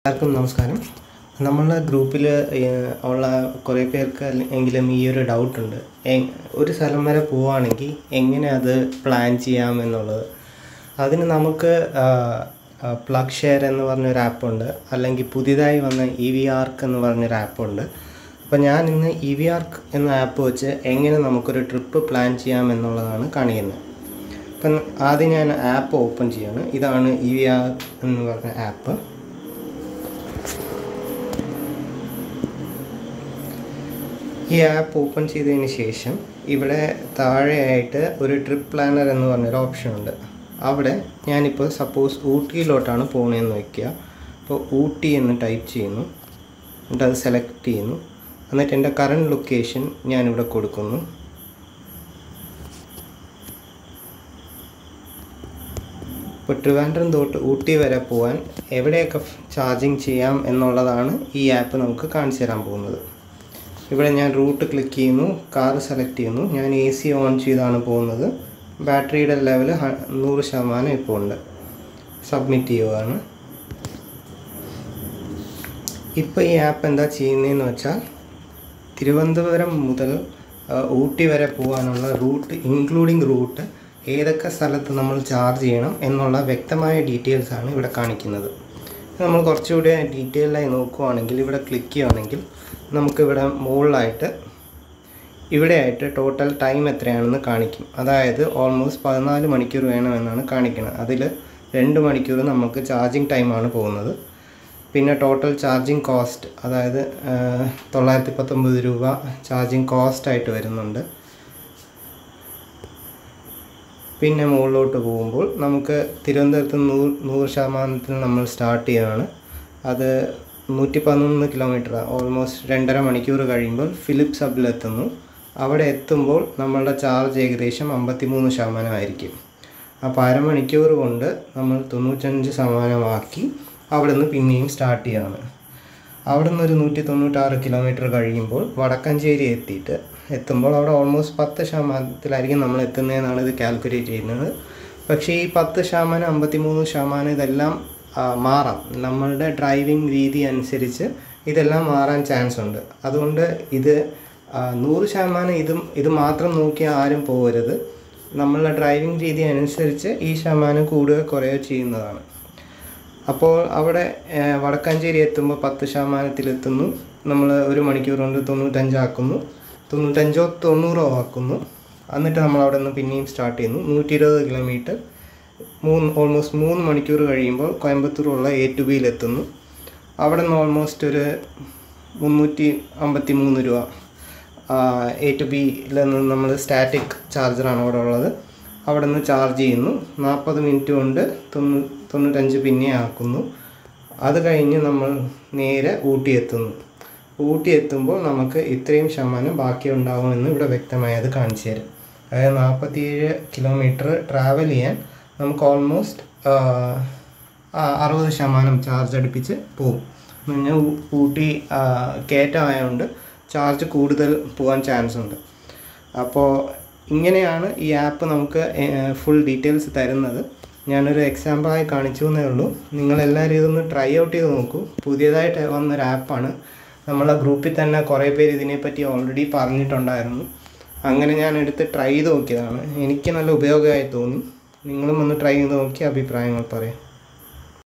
എല്ലാവർക്കും നമസ്കാരം നമ്മളുടെ ഗ്രൂപ്പിൽ ഉള്ള കുറേ പേർക്ക് അല്ലെ- എങ്കിലും ഈ ഒരു ഡൗട്ടുണ്ട് ഒരു സ്ഥലം വരെ പോവുകയാണെങ്കിൽ എങ്ങനെ അത് പ്ലാൻ ചെയ്യാം എന്നുള്ളത് അതിന് നമുക്ക് പ്ലഗ് ഷെയർ എന്ന് പറഞ്ഞൊരു ആപ്പുണ്ട് അല്ലെങ്കിൽ പുതിയതായി വന്ന ഇ വി ആർക്ക് എന്ന് പറഞ്ഞൊരു ആപ്പുണ്ട് അപ്പോൾ ഞാൻ ഇന്ന് ഇ വി ആർക്ക് എന്ന ആപ്പ് വെച്ച് എങ്ങനെ നമുക്കൊരു ട്രിപ്പ് പ്ലാൻ ചെയ്യാം എന്നുള്ളതാണ് കാണിക്കുന്നത് അപ്പം ആദ്യം ഞാൻ ആപ്പ് ഓപ്പൺ ചെയ്യാണ് ഇതാണ് ഇ വി ആർ എന്ന് പറഞ്ഞ ആപ്പ് ഈ ആപ്പ് ഓപ്പൺ ചെയ്തതിന് ശേഷം ഇവിടെ താഴെയായിട്ട് ഒരു ട്രിപ്പ് പ്ലാനർ എന്ന് പറഞ്ഞൊരു ഓപ്ഷൻ ഉണ്ട് അവിടെ ഞാനിപ്പോൾ സപ്പോസ് ഊട്ടിയിലോട്ടാണ് പോകണതെന്ന് വയ്ക്കുക അപ്പോൾ ഊട്ടി എന്ന് ടൈപ്പ് ചെയ്യുന്നു എന്നിട്ട് അത് സെലക്ട് ചെയ്യുന്നു എന്നിട്ട് എൻ്റെ കറണ്ട് ലൊക്കേഷൻ ഞാനിവിടെ കൊടുക്കുന്നു ഇപ്പോൾ ട്രിവാൻഡ്രം തൊട്ട് ഊട്ടി വരെ പോകാൻ എവിടെയൊക്കെ ചാർജിങ് ചെയ്യാം എന്നുള്ളതാണ് ഈ ആപ്പ് നമുക്ക് കാണിച്ചു തരാൻ പോകുന്നത് ഇവിടെ ഞാൻ റൂട്ട് ക്ലിക്ക് ചെയ്യുന്നു കാർ സെലക്ട് ചെയ്യുന്നു ഞാൻ എ സി ഓൺ ചെയ്താണ് പോകുന്നത് ബാറ്ററിയുടെ ലെവൽ നൂറ് ശതമാനം ഇപ്പോൾ ഉണ്ട് സബ്മിറ്റ് ചെയ്യുകയാണ് ഇപ്പോൾ ഈ ആപ്പ് എന്താ ചെയ്യുന്നതെന്ന് വെച്ചാൽ തിരുവനന്തപുരം മുതൽ ആ, ഊട്ടി വരെ പോകാനുള്ള റൂട്ട് ഇൻക്ലൂഡിങ് റൂട്ട് ഏതൊക്കെ സ്ഥലത്ത് നമ്മൾ ചാർജ് ചെയ്യണം എന്നുള്ള വ്യക്തമായ ഡീറ്റെയിൽസ് ആണ് ഇവിടെ കാണിക്കുന്നത് നമ്മൾ കുറച്ചുകൂടി ഡീറ്റെയിലായി നോക്കുവാണെങ്കിൽ ഇവിടെ ക്ലിക്ക് ചെയ്യുകയാണെങ്കിൽ നമുക്കിവിടെ മുകളിലായിട്ട് ഇവിടെയായിട്ട് ടോട്ടൽ ടൈം എത്രയാണെന്ന് കാണിക്കും അതായത് ഓൾമോസ്റ്റ് പതിനാല് മണിക്കൂർ വേണമെന്നാണ് കാണിക്കുന്നത് അതിൽ രണ്ട് മണിക്കൂർ നമുക്ക് ചാർജിങ് ടൈമാണ് പോകുന്നത് പിന്നെ ടോട്ടൽ ചാർജിങ് കോസ്റ്റ് അതായത് തൊള്ളായിരത്തി പത്തൊമ്പത് രൂപ ചാർജിങ് കോസ്റ്റ് ആയിട്ട് വരുന്നുണ്ട് പിന്നെ മുകളിലോട്ട് പോകുമ്പോൾ നമുക്ക് തിരുവനന്തപുരത്ത് നൂറ് നൂറ് ശതമാനത്തിന് നമ്മൾ സ്റ്റാർട്ട് ചെയ്യുകയാണ് അത് നൂറ്റി പതിനൊന്ന് കിലോമീറ്റർ ഓൾമോസ്റ്റ് രണ്ടര മണിക്കൂർ കഴിയുമ്പോൾ ഫിലിപ്സ് ഹബിലെത്തുന്നു അവിടെ എത്തുമ്പോൾ നമ്മളുടെ ചാർജ് ഏകദേശം അമ്പത്തിമൂന്ന് ശതമാനമായിരിക്കും അപ്പോൾ അരമണിക്കൂർ കൊണ്ട് നമ്മൾ തൊണ്ണൂറ്റഞ്ച് ശതമാനമാക്കി അവിടെ നിന്ന് പിന്നെയും സ്റ്റാർട്ട് ചെയ്യുകയാണ് അവിടെ നിന്ന് ഒരു നൂറ്റി തൊണ്ണൂറ്റാറ് കിലോമീറ്റർ കഴിയുമ്പോൾ വടക്കഞ്ചേരി എത്തിയിട്ട് എത്തുമ്പോൾ അവിടെ ഓൾമോസ്റ്റ് പത്ത് ശതമാനത്തിലായിരിക്കും നമ്മൾ എത്തുന്നതെന്നാണ് ഇത് കാൽക്കുലേറ്റ് ചെയ്യുന്നത് പക്ഷേ ഈ പത്ത് ശതമാനം അമ്പത്തിമൂന്ന് ശതമാനം ഇതെല്ലാം ആ, മാറാം നമ്മളുടെ ഡ്രൈവിംഗ് രീതി അനുസരിച്ച് ഇതെല്ലാം മാറാൻ ചാൻസ് ഉണ്ട് അതുകൊണ്ട് ഇത് ആ, നൂറ് ശതമാനം ഇതും ഇത് മാത്രം നോക്കി ആരും പോകരുത് നമ്മളുടെ ഡ്രൈവിംഗ് രീതി അനുസരിച്ച് ഈ ശതമാനം കൂടുകയോ കുറയുകയോ ചെയ്യുന്നതാണ് അപ്പോൾ അവിടെ ഏഹ്, വടക്കാഞ്ചേരി എത്തുമ്പോൾ പത്ത് ശതമാനത്തിലെത്തുന്നു നമ്മൾ ഒരു മണിക്കൂർ കൊണ്ട് തൊണ്ണൂറ്റഞ്ചാക്കുന്നു തൊണ്ണൂറ്റഞ്ചോ തൊണ്ണൂറോ ആക്കുന്നു എന്നിട്ട് നമ്മൾ അവിടെ നിന്ന് പിന്നെയും സ്റ്റാർട്ട് ചെയ്യുന്നു നൂറ്റി ഇരുപത് കിലോമീറ്റർ മൂന്ന് ഓൾമോസ്റ്റ് മൂന്ന് മണിക്കൂർ കഴിയുമ്പോൾ കോയമ്പത്തൂറുള്ള എ ടു ബിയിലെത്തുന്നു അവിടെ നിന്ന് ഓൾമോസ്റ്റ് ഒരു മുന്നൂറ്റി അമ്പത്തി മൂന്ന് രൂപ എ ടു ബിയിൽ നിന്ന് നമ്മൾ സ്റ്റാറ്റിക് ചാർജറാണ് അവിടെ ഉള്ളത് അവിടെ നിന്ന് ചാർജ് ചെയ്യുന്നു നാൽപ്പത് മിനിറ്റ് കൊണ്ട് തൊണ്ണൂ തൊണ്ണൂറ്റഞ്ച് പിന്നെ ആക്കുന്നു അത് കഴിഞ്ഞ് നമ്മൾ നേരെ ഊട്ടി എത്തുന്നു ഊട്ടി എത്തുമ്പോൾ നമുക്ക് ഇത്രയും ശതമാനം ബാക്കി ഉണ്ടാകുമെന്ന് ഇവിടെ വ്യക്തമായി അത് കാണിച്ചു തരും അതായത് നാൽപ്പത്തിയേഴ് കിലോമീറ്റർ ട്രാവൽ ചെയ്യാൻ നമുക്ക് ഓൾമോസ്റ്റ് അറുപത് ശതമാനം ചാർജ് അടുപ്പിച്ച് പോകും എന്ന് പറഞ്ഞാൽ ഊ- ഊട്ടി ആ, കയറ്റമായതുകൊണ്ട് ചാർജ് കൂടുതൽ പോകാൻ ചാൻസ് ഉണ്ട് അപ്പോൾ ഇങ്ങനെയാണ് ഈ ആപ്പ് നമുക്ക് ഫുൾ ഡീറ്റെയിൽസ് തരുന്നത് ഞാനൊരു എക്സാമ്പിളായി കാണിച്ചു എന്നേ ഉള്ളൂ നിങ്ങളെല്ലാവരും ഇതൊന്ന് ട്രൈ ഔട്ട് ചെയ്ത് നോക്കൂ പുതിയതായിട്ട് വന്നൊരു ആപ്പാണ് നമ്മളെ ഗ്രൂപ്പിൽ തന്നെ കുറേ പേര് ഇതിനെപ്പറ്റി ഓൾറെഡി പറഞ്ഞിട്ടുണ്ടായിരുന്നു അങ്ങനെ ഞാൻ എടുത്ത് ട്രൈ ചെയ്ത് നോക്കിയതാണ് എനിക്ക് നല്ല ഉപയോഗമായി തോന്നി നിങ്ങളും ഒന്ന് ട്രൈ ചെയ്ത് നോക്കി അഭിപ്രായങ്ങൾ പറയാം